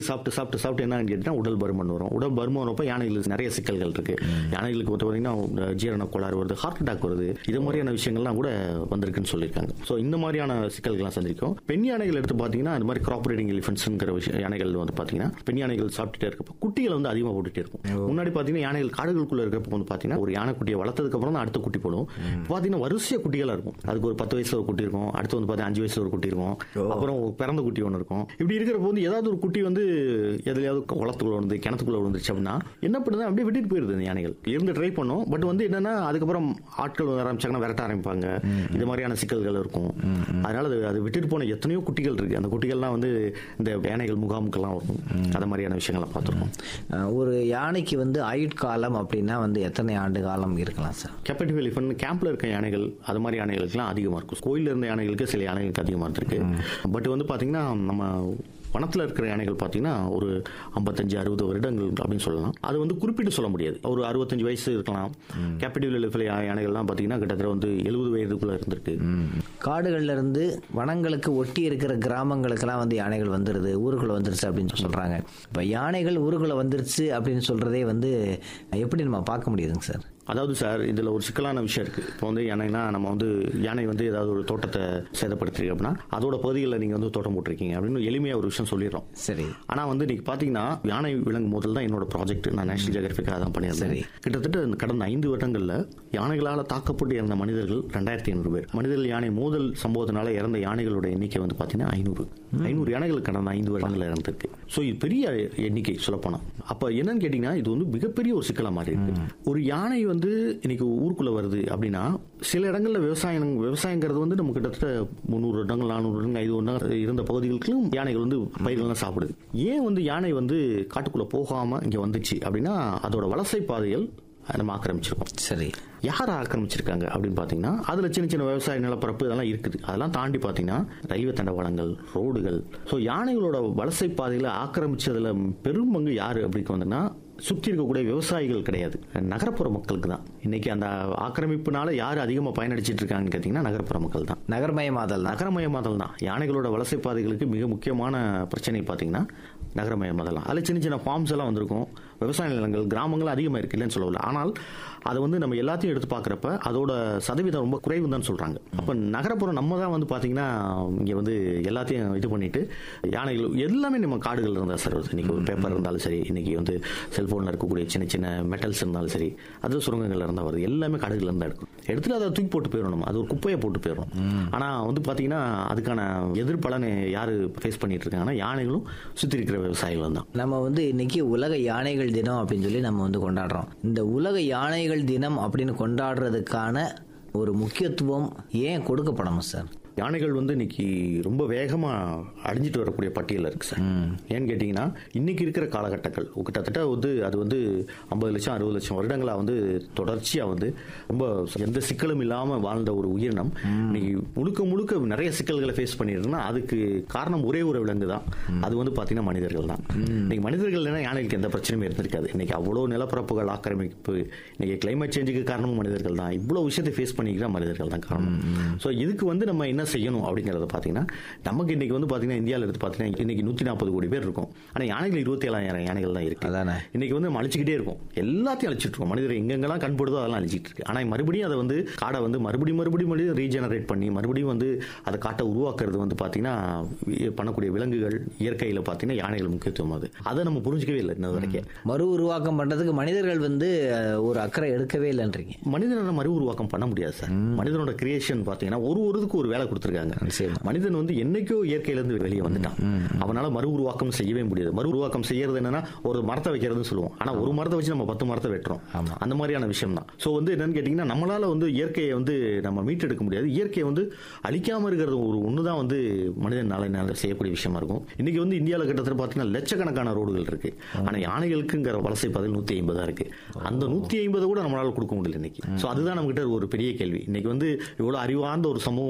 சாப்பிட்டு சாப்பிட்டு சாப்பிட்டு என்னன்னு கேட்டீங்கன்னா உடல் பருமன் வரும் உடல் பருமன் வரப்போ யானைகளுக்கு நிறைய சிக்கல்கள் இருக்கு யானைகளுக்கு வந்து பார்த்தீங்கன்னா ஜீரண கோளாறு வருது ஹார்ட் அட்டாக் வருது இது மாதிரியான விஷயங்கள்லாம் கூட வந்திருக்குன்னு சொல்லியிருக்காங்க ஸோ இந்த மாதிரியான சிக்கல்கள்லாம் சந்திக்கும் பெண் யானைகள் எடுத்து பார்த்தீங்கன்னா இந்த மாதிரி கிராப் ரைடிங் எலிஃபென்ட்ஸ்ங்கிற விஷயம் யானைகள் வந்து பார்த்தீங்கன்னா பெண் யானைகள் சாப்பிட்டுட்டே இருக்கப்போ குட்டிகள் வந்து அதிகமாக போட்டுட்டே இருக்கும் முன்னாடி பார்த்தீங்கன்னா யானைகள் காடுகளுக்குள்ள இருக்கப்போ வந்து பார்த்தீங்கன்னா ஒரு யானை குட்டியை வளர்த்ததுக்கு அப்புறம் தான் அடுத்த குட்டி போடும் இப்போ பார்த்தீங்கன்னா வரிசையாக குட்டிகளாக இருக்கும் அதுக்கு ஒரு பத்து வயசுல ஒரு குட்டி இருக்கும் அடுத்து வந்து பார்த்தீங்கன்னா அஞ்சு வயசுல ஒரு குட்டி இருக்கும் அப்புறம் ஒரு பிறந்த குட்டி ஒன்று இருக்கும் இப்படி இருக்கிறப்போ வந்து ஏதாவது ஒரு குட்டி வந்து எதுலையாவது குளத்துக்குள்ள வந்து கிணத்துக்குள்ள விழுந்துருச்சு அப்படின்னா என்ன பண்ணுது அப்படியே விட்டுட்டு போயிருது இந்த யானைகள் இருந்து ட்ரை பண்ணும் பட் வந்து என்னன்னா அதுக்கப்புறம் ஆட்கள் வர ஆரம்பிச்சாங்கன்னா விரட்ட ஆரம்பிப்பாங்க இது மாதிரியான சிக்கல்கள் இருக்கும் அதனால அது அது விட்டுட்டு போன எத்தனையோ குட்டிகள் இருக்கு அந்த குட்டிகள்லாம் வந்து இந்த யானைகள் முகாமுக்கெல்லாம் வரும் அது மாதிரியான விஷயங்களை பார்த்துருக்கோம் அஹ், ஒரு யானைக்கு வந்து ஆயுட்காலம் அப்படின்னா வந்து எத்தனை ஆண்டு காலம் இருக்கலாம் சார் கேப்டிவ் எலிஃபென்ட் கேம்ப்ல இருக்க யானைகள் அது மாதிரி யானைகளுக்குலாம் அதிகமா இருக்கும் கோயில்ல இருந்த யானைகளுக்கு சில யானைகளுக்கு அதிகமா இருக்கு பட் வந்து பாத்தீங்கன்னா நம்ம வனத்தில் இருக்கிற யானைகள் பார்த்தீங்கன்னா ஒரு ஐம்பத்தஞ்சு அறுபது வருடங்கள் அப்படின்னு சொல்லலாம் அது வந்து குறிப்பிட்டு சொல்ல முடியாது ஒரு அறுபத்தஞ்சு வயசு இருக்கலாம் கேபிட்டல் எலிஃபென்ட் யானைகள்லாம் பார்த்தீங்கன்னா கிட்டத்தட்ட வந்து எழுபது வயதுக்குள்ள இருந்திருக்கு காடுகள்ல இருந்து வனங்களுக்கு ஒட்டி இருக்கிற கிராமங்களுக்கெல்லாம் வந்து யானைகள் வந்துருது ஊருக்குள்ள வந்துருச்சு அப்படின்னு சொல்றாங்க இப்போ யானைகள் ஊருக்குள்ள வந்துருச்சு அப்படின்னு சொல்றதே வந்து எப்படி நம்ம பார்க்க முடியுதுங்க சார் அதாவது சார் இதுல ஒரு சிக்கலான விஷயம் இருக்கு இப்போ வந்து யானைனா நம்ம வந்து யானை வந்து ஏதாவது ஒரு தோட்டத்தை சேதப்படுத்திருக்கு அப்படின்னா அதோட பகுதிகளில் நீங்க வந்து தோட்டம் போட்டிருக்கீங்க அப்படின்னு எளிமையா ஒரு விஷயம் சொல்லிடுறோம் சரி ஆனா வந்து நீங்க பாத்தீங்கன்னா யானை விலங்கு மோதல் தான் என்னோட ப்ராஜெக்ட் நான் நேஷனல் ஜியோகிராஃபிக்காக தான் பண்ணியிருந்தேன் சரி. கிட்டத்தட்ட இந்த கடந்த ஐந்து வருடங்கள்ல யானைகளால தாக்கப்பட்டு இறந்த மனிதர்கள் ரெண்டாயிரத்தி ஐநூறு பேர் மனிதர்கள் யானை மோதல் சம்பவத்தினால இறந்த யானைகளோட எண்ணிக்கை வந்து பாத்தீங்கன்னா ஐநூறு ஐநூறு யானைகள் கடந்த ஐந்து வருடங்கள்ல இறந்திருக்கு ஸோ இது பெரிய எண்ணிக்கை சொல்லப்போனா அப்ப என்னன்னு கேட்டீங்கன்னா இது வந்து மிகப்பெரிய ஒரு சிக்கலா மாறி இருக்கு ஒரு யானை வந்து இன்னைக்கு ஊருக்குள்ள வருது அப்படின்னா சில இடங்கள்ல விவசாயம் விவசாயங்கிறது வந்து நம்ம கிட்டத்தட்ட முந்நூறு இடங்கள் நானூறு இடங்கள் ஐநூறு இடங்கள் இருந்த பகுதிகளுக்கும் யானைகள் வந்து பயிர்கள்லாம் சாப்பிடுது ஏன் வந்து யானை வந்து காட்டுக்குள்ள போகாம இங்க வந்துச்சு அப்படின்னா அதோட வலசை பாதைகள் நம்ம ஆக்கிரமிச்சிருக்கோம் சரி யார் ஆக்கிரமிச்சிருக்காங்க அப்படின்னு பார்த்தீங்கன்னா அதில் சின்ன சின்ன விவசாய நிலப்பரப்பு இதெல்லாம் இருக்குது அதெல்லாம் தாண்டி பார்த்தீங்கன்னா ரயில்வே தண்டவாளங்கள் ரோடுகள் ஸோ யானைகளோட வலசை பாதைகளை ஆக்கிரமிச்சதுல பெரும் பங்கு யார் அப்படின்னு வந்தோன்னா சுற்றி இருக்கக்கூடிய விவசாயிகள் கிடையாது நகரப்புற மக்களுக்கு தான் இன்னைக்கு அந்த ஆக்கிரமிப்புனால யார் அதிகமாக பயனடிச்சிட்டு இருக்காங்கன்னு கேட்டிங்கன்னா நகரப்புற மக்கள் தான் நகர்மயமாதல் தான் நகரமயமாதல் தான் யானைகளோட வலசை பாதைகளுக்கு மிக முக்கியமான பிரச்சனை பார்த்தீங்கன்னா நகரமயமாதல் தான் அதில் சின்ன சின்ன ஃபார்ம்ஸ் எல்லாம் வந்திருக்கும் விவசாய நிலங்கள் கிராமங்கள் அதிகமாக இருக்கு இல்லைன்னு சொல்லல ஆனால் அதை வந்து நம்ம எல்லாத்தையும் எடுத்து பார்க்குறப்ப அதோட சதவீதம் ரொம்ப குறைவு தான் சொல்கிறாங்க அப்போ நகரப்புறம் நம்ம தான் வந்து பார்த்தீங்கன்னா இங்கே வந்து எல்லாத்தையும் இது பண்ணிட்டு யானைகள் எல்லாமே நம்ம காடுகள் இருந்தால் சார் வருது இன்னைக்கு ஒரு பேப்பர் இருந்தாலும் சரி இன்னைக்கு வந்து செல்ஃபோனில் இருக்கக்கூடிய சின்ன சின்ன மெட்டல்ஸ் இருந்தாலும் சரி அது சுரங்கங்கள்ல இருந்தால் வருது எல்லாமே காடுகள் இருந்தால் எடுக்கும் எடுத்துட்டு அதை தூக்கி போட்டு போயிடும் நம்ம அது ஒரு குப்பையை போட்டு போயிடும் ஆனால் வந்து பார்த்தீங்கன்னா அதுக்கான எதிர்பலனை யார் ஃபேஸ் பண்ணிட்டு இருக்காங்கன்னா யானைகளும் சுற்றி இருக்கிற விவசாயிகளும் தான் நம்ம வந்து இன்னைக்கு உலக யானைகள் தினம் அப்படின்னு சொல்லி நம்ம வந்து கொண்டாடுறோம் இந்த உலக யானைகள் தினம் அப்படின்னு கொண்டாடுறதுக்கான ஒரு முக்கியத்துவம் ஏன் கொடுக்கப்படணும் சார் யானைகள் வந்து இன்னைக்கு ரொம்ப வேகமா அழிஞ்சிட்டு வரக்கூடிய பட்டியலில் இருக்கு சார் ஏன்னு கேட்டிங்கன்னா இன்னைக்கு இருக்கிற காலகட்டங்கள் கிட்டத்தட்ட வந்து அது வந்து ஐம்பது லட்சம் அறுபது லட்சம் வருடங்களா வந்து தொடர்ச்சியா வந்து ரொம்ப எந்த சிக்கலும் இல்லாம வாழ்ந்த ஒரு உயிரினம் இன்னைக்கு முழுக்க முழுக்க நிறைய சிக்கல்களை ஃபேஸ் பண்ணிருக்குன்னா அதுக்கு காரணம் ஒரே ஒரு விலங்கு தான் அது வந்து பாத்தீங்கன்னா மனிதர்கள் தான் இன்னைக்கு மனிதர்கள் இல்லைன்னா யானைகளுக்கு எந்த பிரச்சனையும் இருந்திருக்காது இன்னைக்கு அவ்வளோ நிலப்பரப்புகள் ஆக்கிரமிப்பு இன்னைக்கு கிளைமேட் சேஞ்சுக்கு காரணமும் மனிதர்கள் தான் இவ்வளவு விஷயத்தை ஃபேஸ் பண்ணிக்கிற மனிதர்கள் தான் காரணம் ஸோ இதுக்கு வந்து நம்ம என்ன செய்யணும் அப்படிங்கறத பார்த்தீங்கன்னா நமக்கு இன்னைக்கு வந்து பார்த்தீங்கன்னா இந்தியாவில் எடுத்து பார்த்தீங்கன்னா இன்னைக்கு நூற்றி நாற்பது கோடி பேர் இருக்கும் ஆனால் யானைகள் இருபத்தி ஏழாயிரம் யானைகள் தான் இருக்கு அதானே இன்னைக்கு வந்து நம்ம அழிச்சுக்கிட்டே இருக்கும் எல்லாத்தையும் அழிச்சிட்டு இருக்கோம் மனிதர் எங்கெங்கெல்லாம் கண்படுதோ அதெல்லாம் அழிச்சிட்டு இருக்கு ஆனால் மறுபடியும் அதை வந்து காடை வந்து மறுபடியும் மறுபடியும் மறுபடியும் ரீஜெனரேட் பண்ணி மறுபடியும் வந்து அதை காட்டை உருவாக்குறது வந்து பார்த்தீங்கன்னா பண்ணக்கூடிய விலங்குகள் இயற்கையில் பார்த்தீங்கன்னா யானைகள் முக்கியத்துவம் அது அதை நம்ம புரிஞ்சிக்கவே இல்லை இன்னது வரைக்கும் மறு உருவாக்கம் பண்றதுக்கு மனிதர்கள் வந்து அஹ், ஒரு அக்கறை எடுக்கவே இல்லைன்றீங்க மனிதனை மறு உருவாக்கம் பண்ண முடியாது சார் மனிதனோட கிரியேஷன் பார்த்தீங்கன்னா ஒரு ஒருதுக்கு ஒரு வேலை கொடுத்துருக்காங்க நிச்சயமா. மனிதன் வந்து என்னைக்கோ இயற்கையிலேருந்து வெளியே வந்துட்டான் அவனால மறு உருவாக்கம் செய்யவே முடியாது மறு உருவாக்கம் செய்யறது என்னன்னா ஒரு மரத்தை வைக்கிறதுன்னு சொல்லுவோம் ஆனா ஒரு மரத்தை வச்சு நம்ம பத்து மரத்தை வெட்டுறோம் ஆமா. அந்த மாதிரியான விஷயம் தான் ஸோ வந்து என்னன்னு கேட்டிங்கன்னா நம்மளால வந்து இயற்கையை வந்து நம்ம மீட்டெடுக்க முடியாது இயற்கையை வந்து அழிக்காம இருக்கிறது ஒரு ஒன்று தான் வந்து மனிதன் நாளை நாள் செய்யக்கூடிய விஷயமா இருக்கும் இன்னைக்கு வந்து இந்தியாவில் கிட்டத்தட்ட பார்த்தீங்கன்னா லட்சக்கணக்கான ரோடுகள் இருக்கு ஆனா யானைகளுக்குங்கிற வலசை பதில் நூற்றி ஐம்பதா இருக்கு அந்த நூற்றி ஐம்பதை கூட நம்மளால கொடுக்க முடியல இன்னைக்கு ஸோ அதுதான் நம்ம கிட்ட ஒரு பெரிய கேள்வி இன்னைக்கு வந்து இவ்வளவு அறிவார்ந்த ஒரு சமூகமா சொல்றோம் அறிவு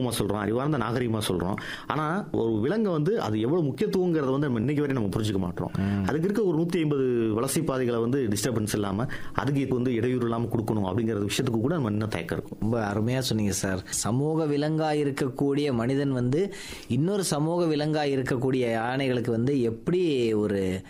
அறிவார்ந்த நாகரிகமா சொல்றோம் ஆனா ஒரு விலங்கை வந்து அது எவ்வளவு முக்கியத்துவங்கிறத வந்து நம்ம இன்னைக்கு வரை நம்ம புரிஞ்சுக்க மாட்டோம் அதுக்கு இருக்க ஒரு நூத்தி ஐம்பது வளர்ச்சி பாதைகளை வந்து டிஸ்டர்பன்ஸ் இல்லாம அதுக்கு இப்போ வந்து இடையூறு இல்லாம கொடுக்கணும் அப்படிங்கிற விஷயத்துக்கு கூட நம்ம இன்னும் தயக்கம் இருக்கும் ரொம்ப அருமையா சொன்னீங்க சார் சமூக விலங்கா இருக்கக்கூடிய மனிதன் வந்து இன்னொரு சமூக விலங்கா இருக்கக்கூடிய யானைகளுக்கு வந்து எப்படி ஒரு